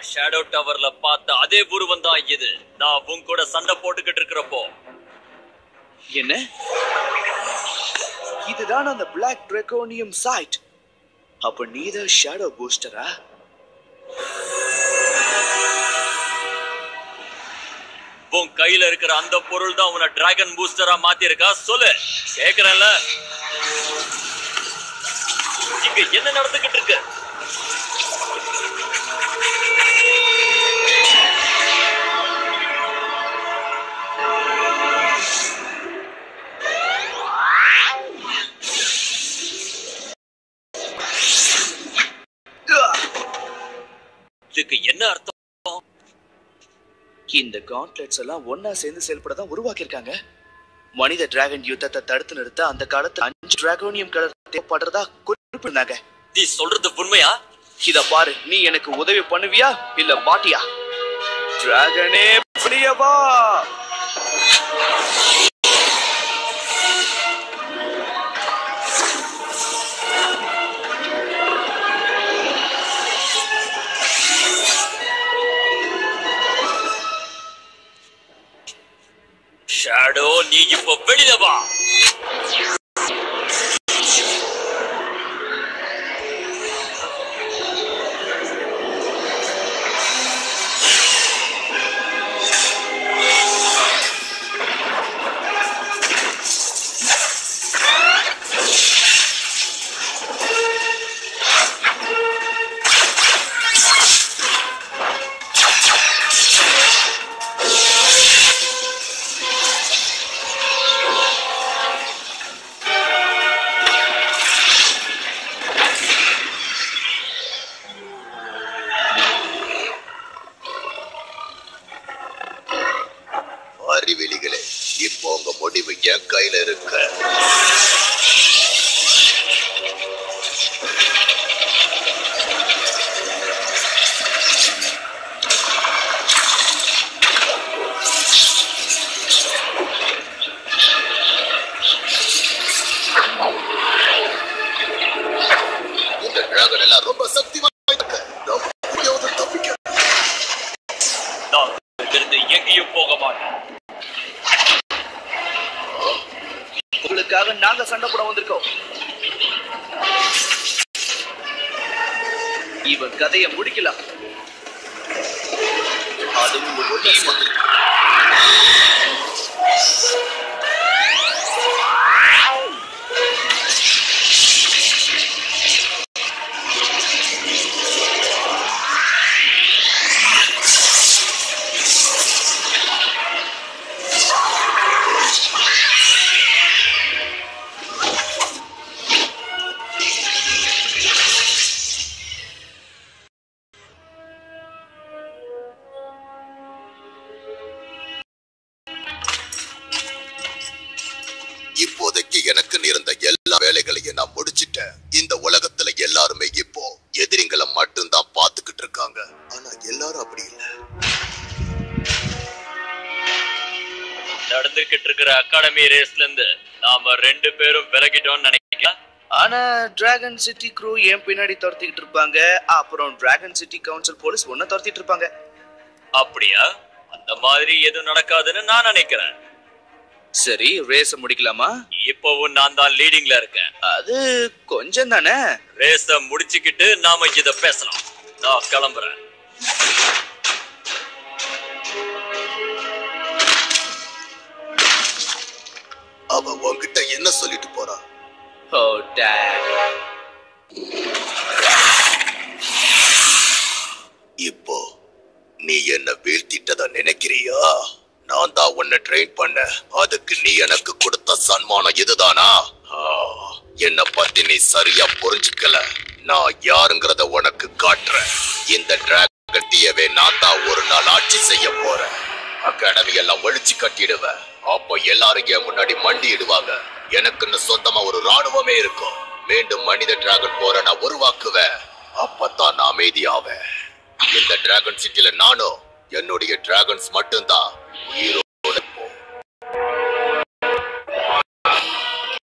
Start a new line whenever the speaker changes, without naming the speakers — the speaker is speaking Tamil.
நான் ஷேடோ டவர்ல பார்த்த அதே உருவம் தான் இது நான் உன் கூட சண்டை போட்டுக்கிட்டு இருக்கிறப்போ
என்ன இதுதான் அந்த பிளாக் ட்ரெகோனியம் சைட் அப்ப நீதான் ஷேடோ பூஸ்டரா
உன் கையில இருக்கிற அந்த பொருள் தான் உன்னை டிராகன் பூஸ்டரா மாத்தி இருக்கா சொல்லு கேக்குறேன்ல இங்க என்ன நடந்துகிட்டு இருக்கு இதுக்கு என்ன அர்த்தம்
இந்த காண்ட்லெட்ஸ் எல்லாம் ஒன்னா சேர்ந்து செயல்பட தான் உருவாக்கியிருக்காங்க மனித டிராகன் யுத்தத்தை தடுத்து நிறுத்த அந்த காலத்துல அஞ்சு டிராகோனியம் கலர் தேவைப்படுறதா குறிப்பிட்டாங்க
நீ சொல்றது உண்மையா
இத பாரு நீ எனக்கு உதவி பண்ணுவியா இல்ல மாட்டியா டிராகனே வெளியே வா
ஷேடோ நீ இப்போ வெளியில வா
அறிவிலிகளே இப்போ உங்க முடிவு என் கையில இருக்கு இந்த டிராகன் எல்லாம் ரொம்ப சக்தி வாய்ந்தது நம்ம எப்படியாவது தப்பிக்க
நான் இங்கிருந்து எங்கேயும் போக மாட்டேன்
உங்களுக்காக நாங்க சண்டை போட வந்திருக்கோம் இவன் கதையை முடிக்கலாம் அதுவும் ஒன்றியமா
இப்போதைக்கு எனக்கு இருந்த எல்லா வேலைகளையும் நான் முடிச்சிட்டேன் இந்த உலகத்துல எல்லாருமே இப்போ எதிரிங்களை மட்டும்தான் பாத்துக்கிட்டு இருக்காங்க ஆனா எல்லாரும் அப்படி இல்ல
நடந்துகிட்டு இருக்கிற அகாடமி ரேஸ்ல இருந்து நாம ரெண்டு பேரும் விலகிட்டோம்னு நினைக்கிறேன்
ஆனா டிராகன் சிட்டி க்ரூ ஏன் பின்னாடி துரத்திக்கிட்டு இருப்பாங்க அப்புறம் டிராகன் சிட்டி கவுன்சில் போலீஸ் ஒன்ன துரத்திட்டு இருப்பாங்க
அப்படியா அந்த மாதிரி எதுவும் நடக்காதுன்னு நான் நினைக்கிறேன்
சரி ரேஸ முடிக்கலாமா
இப்பவும் நான் தான் லீடிங்ல இருக்கேன்
அது கொஞ்சம் தானே
ரேஸ முடிச்சுக்கிட்டு நாம இத பேசலாம் நான் கிளம்புறேன்
அவ உன்கிட்ட என்ன சொல்லிட்டு போறா
ஓ டேட்
இப்போ நீ என்ன வீழ்த்திட்டத நினைக்கிறியா நான் தான் உன்னை ட்ரெயின் பண்ண அதுக்கு நீ எனக்கு கொடுத்த சன்மானம் இதுதானா ஆ, என்னை பத்தி நீ சரியா புரிஞ்சுக்கல நான் யாருங்கிறத உனக்கு காட்டுறேன் இந்த டிராகன் டீயவே நான் தான் ஒரு நாள் ஆட்சி செய்ய போறேன் அகாடமி எல்லாம் ஒழிச்சு கட்டிடுவேன் அப்போ எல்லாரும் என் முன்னாடி மண்டியிடுவாங்க எனக்குன்னு சொந்தமா ஒரு ராணுவமே இருக்கும் மீண்டும் மனித டிராகன் போற நான் உருவாக்குவேன் அப்பதான் நான் அமைதியாவேன் இந்த டிராகன் சிட்டில நானும் என்னுடைய டிராகன்ஸ் மட்டும்தான் உயிரோ